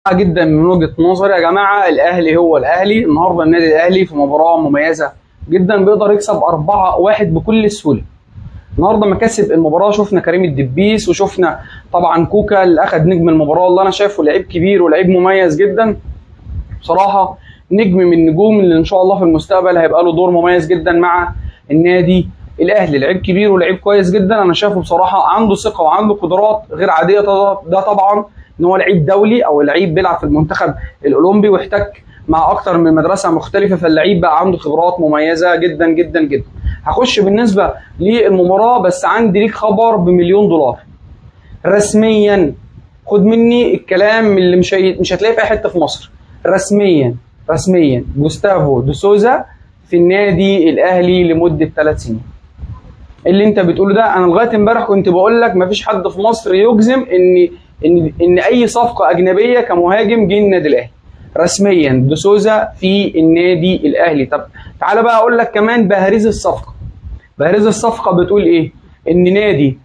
جدا من وجهه نظري يا جماعه الاهلي هو الاهلي النهارده النادي الاهلي في مباراه مميزه جدا بيقدر يكسب 4 1 بكل سهوله النهارده مكاسب المباراه شفنا كريم الدبيس وشفنا طبعا كوكا اللي اخذ نجم المباراه اللي انا شايفه لعيب كبير ولعيب مميز جدا بصراحه نجم من النجوم اللي ان شاء الله في المستقبل هيبقى له دور مميز جدا مع النادي الاهلي لعيب كبير ولعيب كويس جدا انا شايفه بصراحه عنده ثقه وعنده قدرات غير عاديه ده طبعا ان هو لعيب دولي او لعيب بيلعب في المنتخب الاولمبي واحتك مع اكتر من مدرسه مختلفه فاللعيب بقى عنده خبرات مميزه جدا جدا جدا هخش بالنسبه للمباراه بس عندي ليك خبر بمليون دولار رسميا خد مني الكلام اللي مش هي... مش هتلاقيه في اي حته في مصر رسميا رسميا جوستافو دوسوزا في النادي الاهلي لمده ثلاث سنين اللي انت بتقوله ده انا لغايه امبارح كنت بقول لك مفيش حد في مصر يجزم ان ان ان اي صفقه اجنبيه كمهاجم جه النادي الاهلي رسميا دوسوزا في النادي الاهلي طب تعالى بقى اقول لك كمان بهريز الصفقه بهريز الصفقه بتقول ايه ان نادي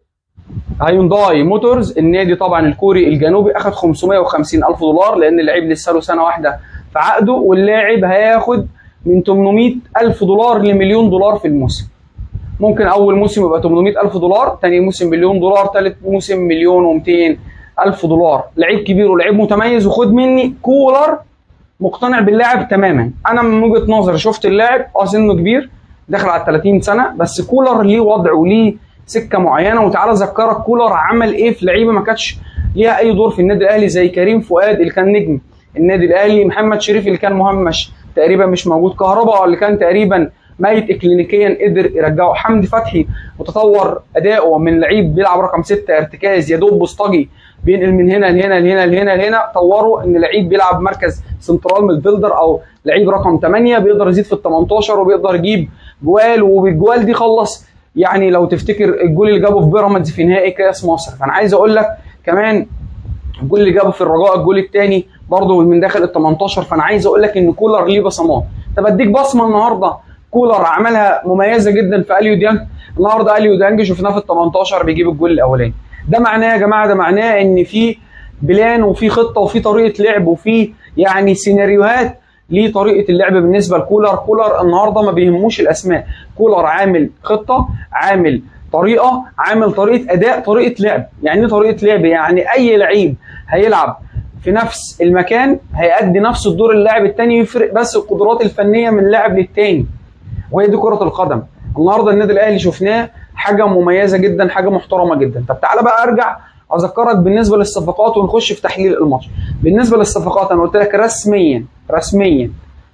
هيونداي موتورز النادي طبعا الكوري الجنوبي اخذ 550 الف دولار لان اللعيب لسه له سنه واحده في عقده واللاعب هياخد من 800 الف دولار لمليون دولار في الموسم ممكن اول موسم يبقى 800 الف دولار ثاني موسم مليون دولار ثالث موسم مليون و200 الف دولار لعيب كبير ولعيب متميز وخد مني كولر مقتنع باللاعب تماما انا من وجهه نظري شفت اللاعب اه سنه كبير داخل على 30 سنه بس كولر ليه وضع وليه سكه معينه وتعالى اذكرك كولر عمل ايه في لعيبه ما كانتش ليها اي دور في النادي الاهلي زي كريم فؤاد اللي كان نجم النادي الاهلي محمد شريف اللي كان مهمش تقريبا مش موجود كهرباء اللي كان تقريبا ميت اكلينيكيا قدر يرجعه حمدي فتحي وتطور اداؤه من لعيب بيلعب رقم ستة ارتكاز يا دوب بوسطجي بينقل من هنا لهنا لهنا لهنا لهنا طوروا ان لعيب بيلعب مركز سنترال ميدفيلدر او لعيب رقم 8 بيقدر يزيد في ال 18 وبيقدر يجيب جوال وبالجوال دي خلص يعني لو تفتكر الجول اللي جابه في بيراميدز في نهائي كاس مصر فانا عايز اقول لك كمان الجول اللي جابه في الرجاء الجول الثاني برضه من داخل ال 18 فانا عايز اقول لك ان كولر ليه بصمات طب اديك بصمه النهارده كولر عملها مميزه جدا في اليو ديانج النهارده اليو ديانج شفناه في ال 18 بيجيب الجول الاولاني ده معناه يا جماعه ده معناه ان في بلان وفي خطه وفي طريقه لعب وفي يعني سيناريوهات لطريقه اللعب بالنسبه لكولر كولر النهارده ما بيهموش الاسماء كولر عامل خطه عامل طريقه عامل طريقه اداء طريقه لعب يعني ايه طريقه لعب يعني اي لعيب هيلعب في نفس المكان هيأدي نفس الدور اللاعب الثاني يفرق بس القدرات الفنيه من لاعب للتاني وهي دي كره القدم النهارده النادي الاهلي شفناه حاجه مميزه جدا حاجه محترمه جدا طب تعالى بقى ارجع اذكرك بالنسبه للصفقات ونخش في تحليل الماتش بالنسبه للصفقات انا قلت لك رسميا رسميا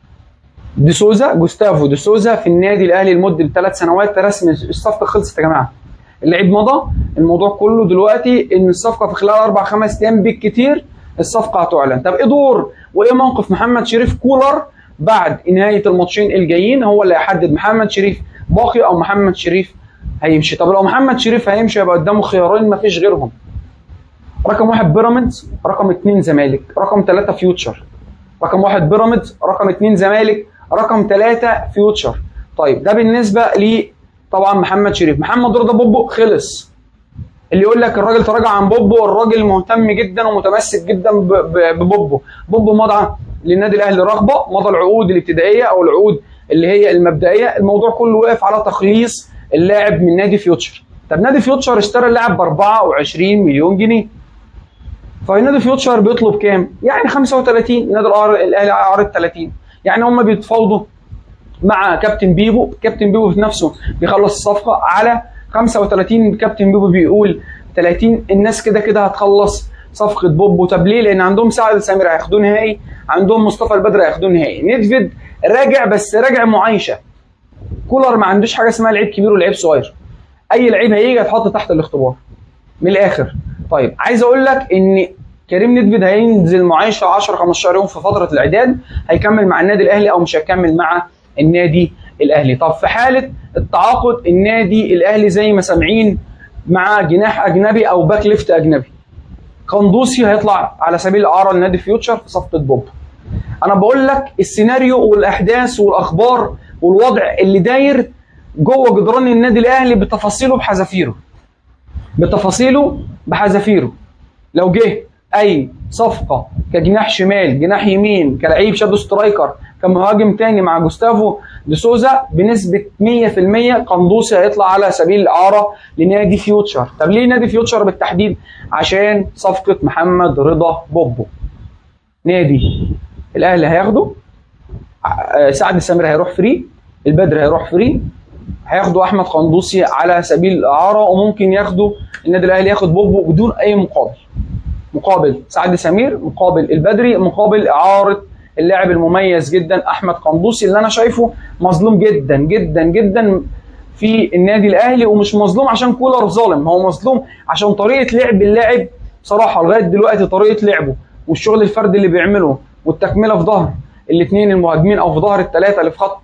دي سوزا جوستافو دي سوزا في النادي الاهلي لمده ثلاث سنوات رسمي الصفقه خلصت يا جماعه اللعيب مضى الموضوع كله دلوقتي ان الصفقه في خلال اربع خمس ايام بالكتير الصفقه هتعلن طب ايه دور وايه موقف محمد شريف كولر بعد نهايه الماتشين الجايين هو اللي هيحدد محمد شريف باقي او محمد شريف هيمشي طب لو محمد شريف هيمشي هيبقى قدامه خيارين ما فيش غيرهم رقم واحد بيراميدز رقم اثنين زمالك رقم ثلاثة فيوتشر رقم واحد بيراميدز رقم اثنين زمالك رقم ثلاثة فيوتشر طيب ده بالنسبة لي طبعا محمد شريف محمد رضا بوبو خلص اللي يقول لك الراجل تراجع عن بوبو الراجل مهتم جدا ومتمسك جدا ببوبو بوبو مضى للنادي الاهلي رغبه مضى العقود الابتدائيه او العقود اللي هي المبدئيه الموضوع كله واقف على تخليص اللاعب من نادي فيوتشر طب نادي فيوتشر اشترى اللاعب ب 24 مليون جنيه فنادي فيوتشر بيطلب كام؟ يعني 35 نادي الاهلي عارض 30 يعني هم بيتفاوضوا مع كابتن بيبو كابتن بيبو في نفسه بيخلص الصفقه على 35 كابتن بيبو بيقول 30 الناس كده كده هتخلص صفقه بوبو طب ليه؟ لان عندهم سعد سمير هياخدوه نهائي عندهم مصطفى البدر هياخدوه نهائي نيدفيد راجع بس راجع معايشه كولر ما عندوش حاجه اسمها لعيب كبير ولعيب صغير اي لعيب هيجي هيتحط تحت الاختبار من الاخر طيب عايز اقول لك ان كريم نيدفيد هينزل معايشه 10 15 يوم في فتره الاعداد هيكمل مع النادي الاهلي او مش هيكمل مع النادي الاهلي طب في حاله التعاقد النادي الاهلي زي ما سامعين مع جناح اجنبي او باك ليفت اجنبي قندوسي هيطلع على سبيل الاعاره لنادي فيوتشر في صفقه بوب انا بقول لك السيناريو والاحداث والاخبار والوضع اللي داير جوه جدران النادي الاهلي بتفاصيله بحذافيره بتفاصيله بحذافيره لو جه اي صفقه كجناح شمال جناح يمين كلعيب شادو سترايكر كمهاجم تاني مع جوستافو دي سوزا بنسبه 100% قندوسي هيطلع على سبيل الاعاره لنادي فيوتشر طب ليه نادي فيوتشر بالتحديد عشان صفقه محمد رضا بوبو نادي الاهلي هياخده آه، سعد السمير هيروح فري البدر هيروح فري هياخدوا احمد قندوسي على سبيل الاعاره وممكن ياخدوا النادي الاهلي ياخد بوبو بدون اي مقابل مقابل سعد سمير مقابل البدري مقابل اعاره اللاعب المميز جدا احمد قندوسي اللي انا شايفه مظلوم جدا جدا جدا في النادي الاهلي ومش مظلوم عشان كولر ظالم هو مظلوم عشان طريقه لعب اللاعب بصراحه لغايه دلوقتي طريقه لعبه والشغل الفردي اللي بيعمله والتكمله في ظهر الاثنين المهاجمين او في ظهر الثلاثه اللي في خط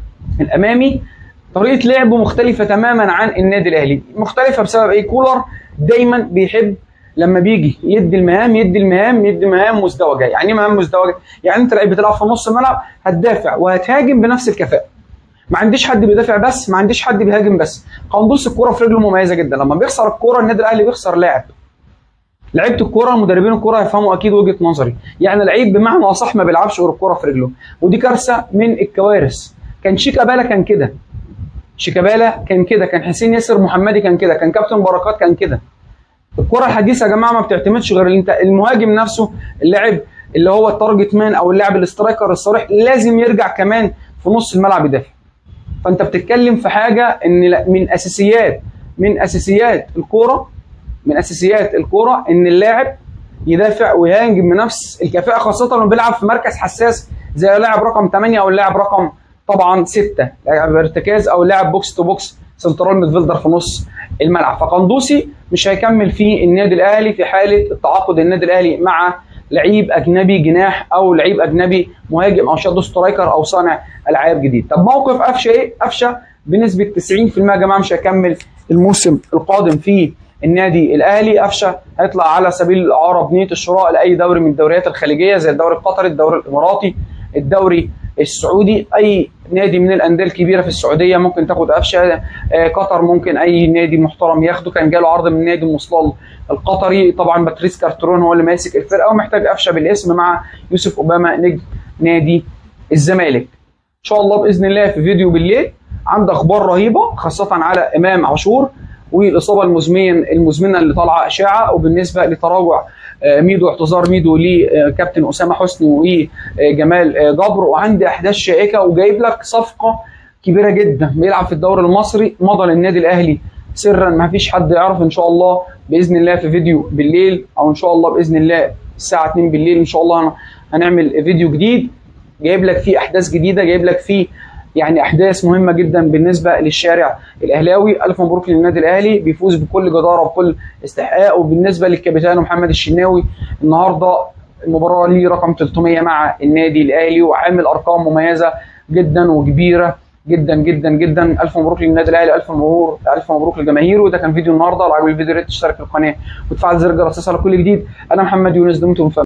الامامي طريقه لعبه مختلفه تماما عن النادي الاهلي مختلفه بسبب ايه كولر دايما بيحب لما بيجي يدي المهام يدي المهام يدي مهام مزدوجه يعني ايه مهام مزدوجه يعني انت لعيب بتلعب في نص الملعب هتدافع وهتهاجم بنفس الكفاءه ما عنديش حد بيدافع بس ما عنديش حد بيهاجم بس قندوس الكوره في رجله مميزه جدا لما بيخسر الكوره النادي الاهلي بيخسر لاعب لعيبه الكوره مدربين الكوره هيفهموا اكيد وجهه نظري يعني لعيب بمعنى اصح ما بيلعبش غير الكوره في رجله ودي كارثه من الكوارث كان شيكابالا كان كده شيكابالا كان كده كان حسين ياسر محمدي كان كده كان كابتن بركات كان كده الكره الحديثه يا جماعه ما بتعتمدش غير انت المهاجم نفسه اللاعب اللي هو التارجت مان او اللاعب الاسترايكر الصريح لازم يرجع كمان في نص الملعب يدافع فانت بتتكلم في حاجه ان لا- من اساسيات من اساسيات الكوره من اساسيات الكوره ان اللاعب يدافع ويهاجم بنفس الكفاءه خاصه لما بيلعب في مركز حساس زي لاعب رقم 8 او اللاعب رقم طبعا 6 لاعب ارتكاز او لاعب بوكس تو بوكس سنترال ميدفيلدر في نص الملعب فقندوسي مش هيكمل في النادي الاهلي في حاله التعاقد النادي الاهلي مع لعيب اجنبي جناح او لعيب اجنبي مهاجم او شادو سترايكر او صانع العاب جديد طب موقف قفشه ايه قفشه بنسبه 90% يا جماعه مش هيكمل الموسم القادم في النادي الاهلي قفشه هيطلع على سبيل الاعاره بنيه الشراء لاي دوري من الدوريات الخليجيه زي الدوري القطري الدوري الاماراتي الدوري السعودي اي نادي من الانديه الكبيره في السعوديه ممكن تاخد قفشه آه، قطر ممكن اي نادي محترم ياخده كان جاله عرض من نادي مصلال القطري طبعا باتريس كارترون هو اللي ماسك الفرقه ومحتاج قفشه بالاسم مع يوسف اوباما نجم نادي الزمالك ان شاء الله باذن الله في فيديو بالليل عندي اخبار رهيبه خاصه على امام عاشور والاصابه المزمن المزمنه اللي طالعه اشاعه وبالنسبه لتراجع آه، ميدو اعتذار ميدو لكابتن اسامه حسني وجمال آه، جبر وعندي احداث شائكه وجايب لك صفقه كبيره جدا بيلعب في الدوري المصري مضى للنادي الاهلي سرا ما فيش حد يعرف ان شاء الله باذن الله في فيديو بالليل او ان شاء الله باذن الله الساعه 2 بالليل ان شاء الله هنعمل فيديو جديد جايب لك فيه احداث جديده جايب لك فيه يعني احداث مهمه جدا بالنسبه للشارع الاهلاوي الف مبروك للنادي الاهلي بيفوز بكل جداره وبكل استحقاق وبالنسبه للكابتن محمد الشناوي النهارده المباراه ليه رقم 300 مع النادي الاهلي وعامل ارقام مميزه جدا وكبيره جدا جدا جدا الف مبروك للنادي الاهلي الف مبروك الف مبروك للجماهير وده كان فيديو النهارده لو عجبك الفيديو يا ريت تشترك في القناه وتفعل زر الجرس على كل جديد انا محمد يونس دمتم في